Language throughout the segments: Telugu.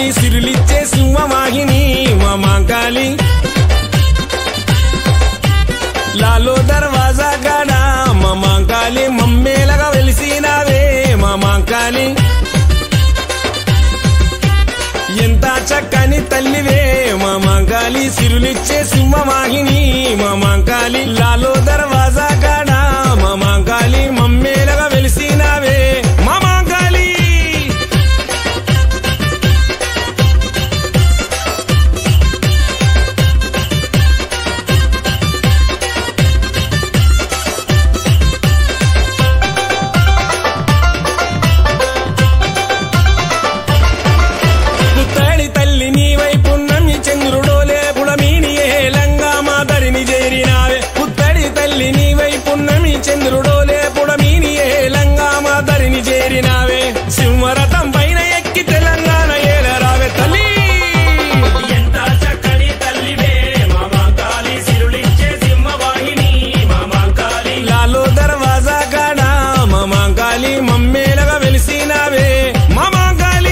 సిరులిచ్చే సింహవాహిని మా మాంకాళి లాలో దర్వాజా కాడ మా మాంకాళి మమ్మేలగా వెలిసినావే మా మాంకాళి ఎంత చక్కని తల్లివే మా మాంకాళి సిరులిచ్చే సింహవాహిని మా మాంకాళి లాలో దర్వాజా కాడ మా మాంకాళి మమ్మేలగా వెలిసినావే మా మాంకాళి పుత్తడి తల్లి నీ వైపు నమ్మి చంద్రుడోలే పుడమీని ఏలంగా మాదరిని చేరినావే పుత్తడి తల్లి నీ వైపు నమ్మి చంద్రుడోలే పుడమీని ఏలంగా మాదరిని చేరినావే సింహరథం పైన ఎక్కి తెలంగాణ ఏలరావే తల్లి ఎంత చక్కని తల్లివే మా మాంకాళి సిరులిచ్చే సింహవాహిని మా మాంకాళి లాలో దర్వాజా కాడ మా మాంకాళి మమ్మేలగా వెలిసినావే మా మాంకాళి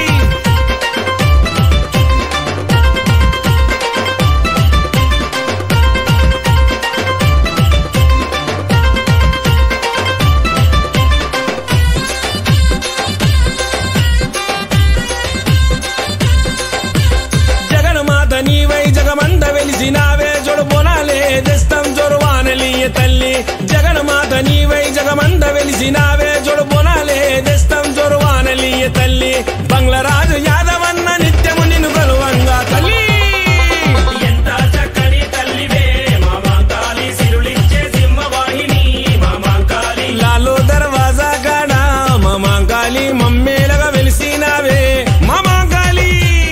జగన్మాత నీవై జగమంత వెలిసినావే జొడు పొనాలే దస్తం జొరువానలియ తల్లి జగన్మాత నీవై జగమంత వెలిసినావే జొడు పొనాలే దస్తం జొరువానలియ తల్లి బంగ్లరాజు యాదవన్న నిత్యము నిన్ను కలువంగా తల్లి ఎంత చక్కని తల్లివే మా మాంకాళి సిరులిచ్చే సింహవాహిని మా మాంకాళి లాలో దర్వాజా కాడ మా మాంకాళి మమ్మేలగా వెలిసినావే మా మాంకాళి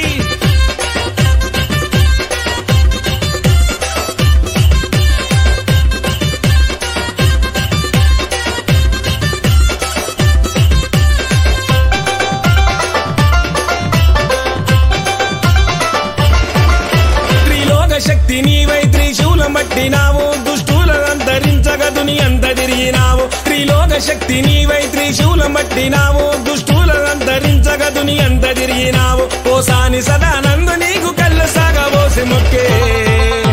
త్రిలోక శక్తి నీవై త్రిశూలం పట్టినావు దుష్టులను అంతరించగ దుని అంత తిరిగినావు త్రిలోక శక్తి నీవై త్రిశూలం పట్టినావు దుష్టులను అంతరించగ దుని అంత తిరిగినావు ఓసాని సదానందు నీకు కళ్ళు సాగబోసి మొక్కే